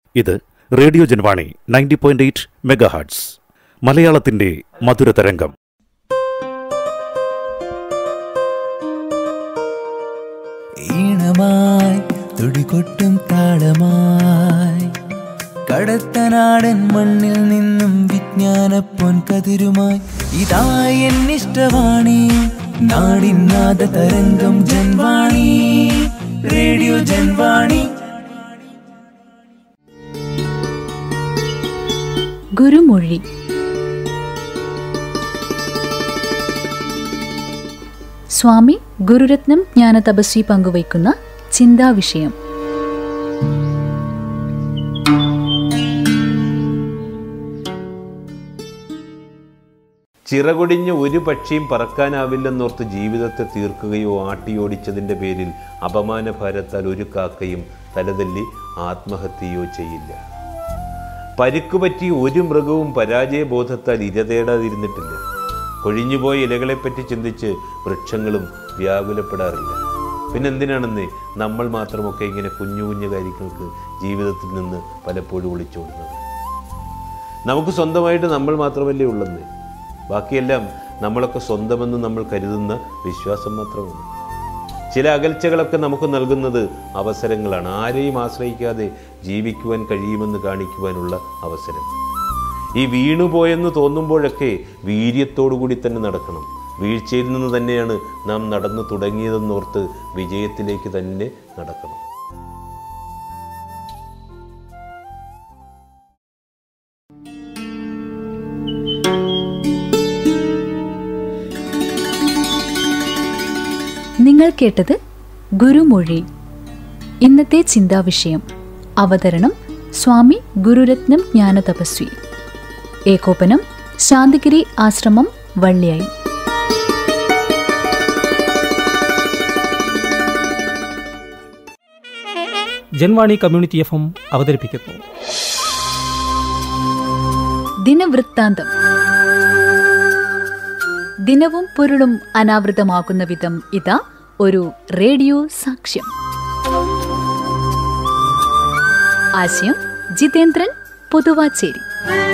ഇത് radio Janvani ninety point eight megahertz മലയാളത്തിന്റെ മധുരതരംഗം ഈണമായി തുടികൊട്ടും താളമായി കടത്തനാടൻ മണ്ണിൽ നിന്നും വിജ്ഞാന പൊൻകതിരുമായി ഇതായി എന്നിഷ്ടവാണി നാടിനാദ തരംഗം ജൻവാണി റേഡിയോ ജൻവാണി ഗുരുമൊഴി സ്വാമി ഗുരുരത്നം ജ്ഞാനതപസ്വി പങ്കുവയ്ക്കുന്ന ചിന്താവിഷയം ചിറകൊടിഞ്ഞ് ഒരു പക്ഷിയും പറക്കാനാവില്ലെന്നോർത്ത് ജീവിതത്തെ തീർക്കുകയോ ആട്ടിയോടിച്ചതിൻ്റെ പേരിൽ അപമാനഭാരത്താൽ ഒരു കാക്കയും തലതല്ലി ആത്മഹത്യയോ ചെയ്യില്ല പരിക്കുപറ്റി ഒരു മൃഗവും പരാജയബോധത്താൽ ഇരതേടാതിരുന്നിട്ടില്ല കൊഴിഞ്ഞുപോയ ഇലകളെപ്പറ്റി ചിന്തിച്ച് വൃക്ഷങ്ങളും വ്യാകുലപ്പെടാറില്ല പിന്നെന്തിനാണെന്ന് നമ്മൾ മാത്രമൊക്കെ ഇങ്ങനെ കുഞ്ഞു കുഞ്ഞു കാര്യങ്ങൾക്ക് ജീവിതത്തിൽ നിന്ന് പലപ്പോഴും ഒളിച്ചോടുന്നത് നമുക്ക് സ്വന്തമായിട്ട് നമ്മൾ മാത്രമല്ലേ ഉള്ളെന്ന് ബാക്കിയെല്ലാം നമ്മളൊക്കെ സ്വന്തമെന്ന് നമ്മൾ കരുതുന്ന വിശ്വാസം മാത്രമാണ് ചില അകൽച്ചകളൊക്കെ നമുക്ക് നൽകുന്നത് അവസരങ്ങളാണ് ആരെയും ആശ്രയിക്കാതെ ജീവിക്കുവാൻ കഴിയുമെന്ന് കാണിക്കുവാനുള്ള അവസരം ഈ വീണുപോയെന്ന് തോന്നുമ്പോഴൊക്കെ വീര്യത്തോടു കൂടി തന്നെ നടക്കണം വീഴ്ചയിൽ നിന്ന് തന്നെയാണ് നാം നടന്നു തുടങ്ങിയതെന്നോർത്ത് വിജയത്തിലേക്ക് തന്നെ നടക്കണം നിങ്ങൾ കേട്ടത് ഗുരുമൊഴി ഇന്നത്തെ ചിന്താവിഷയം അവതരണം സ്വാമി ഗുരുരത്നം ജ്ഞാനതപസ്വി ഏകോപനം ശാന്തിഗിരി ആശ്രമം വള്ളിയായി ജൻവാണി കമ്മ്യൂണിറ്റി എഫ് എം അവതരിപ്പിക്കുന്നു ദിനവൃത്താന്തം ദിനവും പൊരുളും അനാവൃതമാകുന്ന വിധം ഇതാ ഒരു റേഡിയോ സാക്ഷ്യം ആശയം ജിതേന്ദ്രൻ പൊതുവാച്ചേരി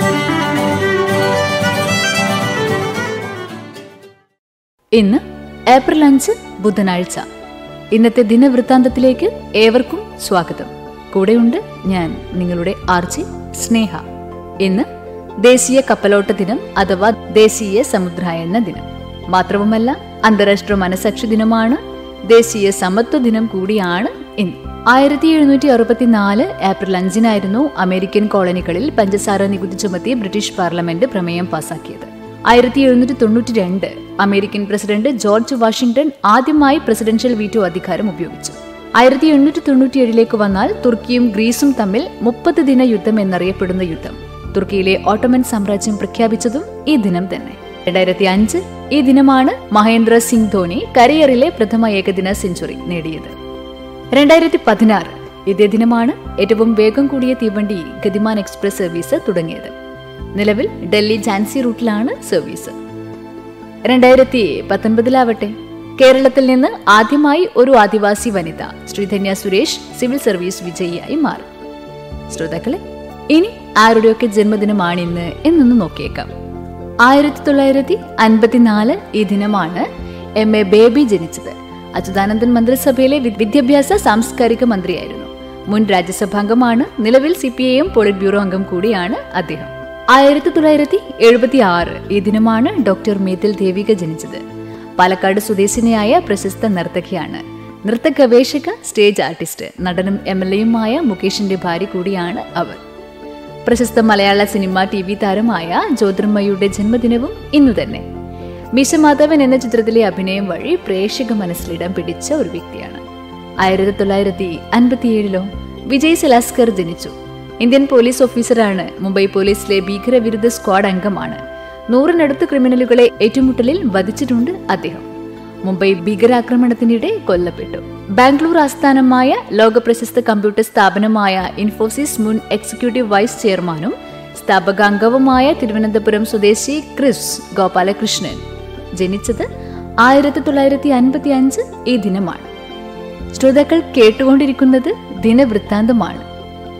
ഇന്ന് ഏപ്രിൽ അഞ്ച് ബുധനാഴ്ച ഇന്നത്തെ ദിനവൃത്താന്തത്തിലേക്ക് ഏവർക്കും സ്വാഗതം കൂടെയുണ്ട് ഞാൻ നിങ്ങളുടെ ആർജി സ്നേഹ ഇന്ന് ദേശീയ കപ്പലോട്ട ദിനം അഥവാ ദേശീയ സമുദ്രായന ദിനം മാത്രവുമല്ല അന്താരാഷ്ട്ര മനസാക്ഷി ദിനമാണ് ദേശീയ സമത്വ ദിനം കൂടിയാണ് ഇന്ന് ആയിരത്തി എഴുന്നൂറ്റി അറുപത്തിനാല് ഏപ്രിൽ അഞ്ചിനായിരുന്നു അമേരിക്കൻ കോളനികളിൽ പഞ്ചസാര നികുതി ചുമത്തി ബ്രിട്ടീഷ് പാർലമെന്റ് പ്രമേയം പാസാക്കിയത് ആയിരത്തി എഴുന്നൂറ്റി തൊണ്ണൂറ്റി രണ്ട് അമേരിക്കൻ പ്രസിഡന്റ് ജോർജ് വാഷിംഗ്ടൺ ആദ്യമായി പ്രസിഡൻഷ്യൽ വീറ്റോ അധികാരം ഉപയോഗിച്ചു ആയിരത്തി എണ്ണൂറ്റി തൊണ്ണൂറ്റിയേഴിലേക്ക് വന്നാൽ തുർക്കിയും ഗ്രീസും തമ്മിൽ മുപ്പത് ദിന യുദ്ധം എന്നറിയപ്പെടുന്ന യുദ്ധം തുർക്കിയിലെ ഓട്ടോമൻ സാമ്രാജ്യം പ്രഖ്യാപിച്ചതും ഈ ദിനം തന്നെ രണ്ടായിരത്തി അഞ്ച് ഈ ദിനമാണ് മഹേന്ദ്ര സിംഗ് ധോണി കരിയറിലെ പ്രഥമ ഏകദിന സെഞ്ചുറി നേടിയത് രണ്ടായിരത്തി പതിനാറ് ഇതേ ദിനമാണ് ഏറ്റവും വേഗം കൂടിയ തീവണ്ടി ഗതിമാൻ എക്സ്പ്രസ് സർവീസ് തുടങ്ങിയത് നിലവിൽ ഡൽഹി ഝാൻസി റൂട്ടിലാണ് സർവീസ് രണ്ടായിരത്തി പത്തൊൻപതിലാവട്ടെ കേരളത്തിൽ നിന്ന് ആദ്യമായി ഒരു ആദിവാസി വനിത ശ്രീധന്യ സുരേഷ് സിവിൽ സർവീസ് വിജയിയായി മാറി ശ്രോതാക്കളെ ഇനി ആരുടെയൊക്കെ ജന്മദിനമാണിന്ന് എന്നൊന്ന് നോക്കിയേക്കാം ആയിരത്തി തൊള്ളായിരത്തി അൻപത്തിനാല് ഈ ദിനമാണ് എം എ ബേബി ജനിച്ചത് അച്യുതാനന്ദൻ മന്ത്രിസഭയിലെ വി- വിദ്യാഭ്യാസ സാംസ്കാരിക മന്ത്രിയായിരുന്നു മുൻ രാജ്യസഭാംഗമാണ് നിലവിൽ C P I M politburo അംഗം കൂടിയാണ് അദ്ദേഹം ആയിരത്തി തൊള്ളായിരത്തി എഴുപത്തി ആറ് ഈ ദിനമാണ് ഡോക്ടർ മേതിൽ ദേവിക ജനിച്ചത് പാലക്കാട് സ്വദേശിനിയായ പ്രശസ്ത നർത്തകിയാണ് നൃത്ത ഗവേഷക സ്റ്റേജ് ആർട്ടിസ്റ്റ് നടനും എം എൽ എയുമായ മുകേഷിന്റെ ഭാര്യ കൂടിയാണ് അവർ പ്രശസ്ത മലയാള സിനിമ ടി വി താരമായ ജ്യോതിർമയുടെ ജന്മദിനവും ഇന്നു തന്നെ മീശമാധവൻ എന്ന ചിത്രത്തിലെ അഭിനയം വഴി പ്രേക്ഷക മനസ്സിലിടം പിടിച്ച ഒരു വ്യക്തിയാണ് ആയിരത്തി തൊള്ളായിരത്തി അൻപത്തിയേഴിലോ വിജയ് സലാസ്കർ ജനിച്ചു ഇന്ത്യൻ പോലീസ് ഓഫീസറാണ് മുംബൈ പോലീസിലെ ഭീകരവിരുദ്ധ സ്ക്വാഡ് അംഗമാണ് നൂറിനടുത്ത് ക്രിമിനലുകളെ ഏറ്റുമുട്ടലിൽ വധിച്ചിട്ടുണ്ട് അദ്ദേഹം മുംബൈ ഭീകരാക്രമണത്തിനിടെ കൊല്ലപ്പെട്ടു ബാംഗ്ലൂർ ആസ്ഥാനമായ ലോകപ്രശസ്ത കമ്പ്യൂട്ടർ സ്ഥാപനമായ ഇൻഫോസിസ് മുൻ എക്സിക്യൂട്ടീവ് വൈസ് ചെയർമാനും സ്ഥാപകാംഗവുമായ തിരുവനന്തപുരം സ്വദേശി ക്രിസ് ഗോപാലകൃഷ്ണൻ ജനിച്ചത് ആയിരത്തി തൊള്ളായിരത്തി അൻപത്തി അഞ്ച് ഈ ദിനമാണ് ശ്രോതാക്കൾ കേട്ടുകൊണ്ടിരിക്കുന്നത് ദിനവൃത്താന്തമാണ്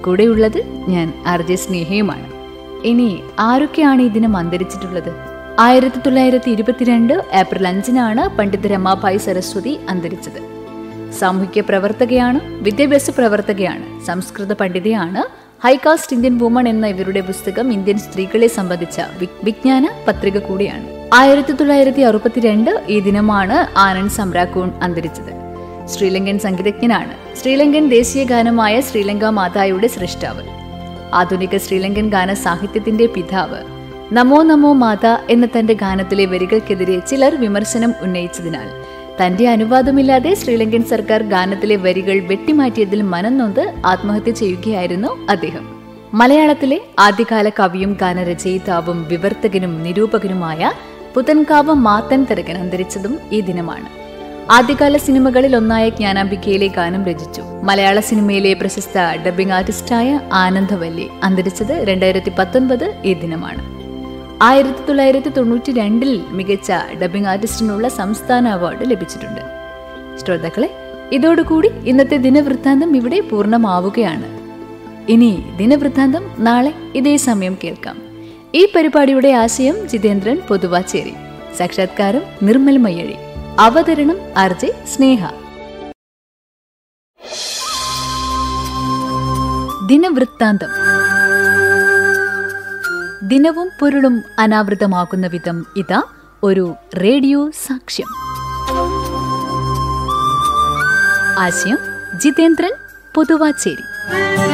കൂടെയുള്ളത് ഞാൻ ആർ ജെ സ്നേഹയുമാണ് ഇനി ആരൊക്കെയാണ് ഈ ദിനം അന്തരിച്ചിട്ടുള്ളത് ആയിരത്തി തൊള്ളായിരത്തി ഇരുപത്തിരണ്ട് ഏപ്രിൽ അഞ്ചിനാണ് പണ്ഡിത രമാഭായ് സരസ്വതി അന്തരിച്ചത് സാമൂഹ്യ പ്രവർത്തകയാണ് വിദ്യാഭ്യാസ പ്രവർത്തകയാണ് സംസ്കൃത പണ്ഡിതയാണ് ഹൈകാസ്റ്റ് ഇന്ത്യൻ വുമൺ എന്ന ഇവരുടെ പുസ്തകം ഇന്ത്യൻ സ്ത്രീകളെ സംബന്ധിച്ച വി- വിജ്ഞാന പത്രിക കൂടിയാണ് ആയിരത്തി തൊള്ളായിരത്തി അറുപത്തിരണ്ട് ഈ ദിനമാണ് ആനന്ദ് സമ്രാക്കൂൺ അന്തരിച്ചത് ശ്രീലങ്കൻ സംഗീതജ്ഞനാണ് ശ്രീലങ്കൻ ദേശീയ ഗാനമായ ശ്രീലങ്ക മാതായുടെ സൃഷ്ടാവ് ആധുനിക ശ്രീലങ്കൻ ഗാന സാഹിത്യത്തിന്റെ പിതാവ് നമോ നമോ മാത എന്ന തന്റെ ഗാനത്തിലെ വരികൾക്കെതിരെ ചിലർ വിമർശനം ഉന്നയിച്ചതിനാൽ തന്റെ അനുവാദമില്ലാതെ ശ്രീലങ്കൻ സർക്കാർ ഗാനത്തിലെ വരികൾ വെട്ടിമാറ്റിയതിൽ മനംനൊന്ത് ആത്മഹത്യ ചെയ്യുകയായിരുന്നു അദ്ദേഹം മലയാളത്തിലെ ആദ്യകാല കവിയും ഗാനരചയിതാവും വിവർത്തകനും നിരൂപകനുമായ പുതൻകാവ് മാത്തൻ തരകൻ അന്തരിച്ചതും ഈ ദിനമാണ് ആദ്യകാല സിനിമകളിൽ ഒന്നായ ജ്ഞാനാംബികയിലെ ഗാനം രചിച്ചു മലയാള സിനിമയിലെ പ്രശസ്ത ഡബ്ബിംഗ് ആർട്ടിസ്റ്റായ ആനന്ദവല്ലി അന്തരിച്ചത് രണ്ടായിരത്തി പത്തൊൻപത് ഈ ദിനമാണ് ആയിരത്തി തൊള്ളായിരത്തി തൊണ്ണൂറ്റി രണ്ടിൽ മികച്ച ഡബ്ബിംഗ് ആർട്ടിസ്റ്റിനുള്ള സംസ്ഥാന അവാർഡ് ലഭിച്ചിട്ടുണ്ട് ശ്രോതാക്കളെ ഇതോടുകൂടി ഇന്നത്തെ ദിനവൃത്താന്തം ഇവിടെ പൂർണ്ണമാവുകയാണ് ഇനി ദിനവൃത്താന്തം നാളെ ഇതേ സമയം കേൾക്കാം ഈ പരിപാടിയുടെ ആശയം ജിതേന്ദ്രൻ പൊതുവാച്ചേരി സാക്ഷാത്കാരം നിർമ്മൽ മയ്യഴി അവതരണം ആർ ജെ സ്നേഹ ദിനവൃത്താന്തം ദിനവും പൊരുളും അനാവൃതമാകുന്ന വിധം ഇതാ ഒരു റേഡിയോ സാക്ഷ്യം ആശയം ജിതേന്ദ്രൻ പൊതുവാച്ചേരി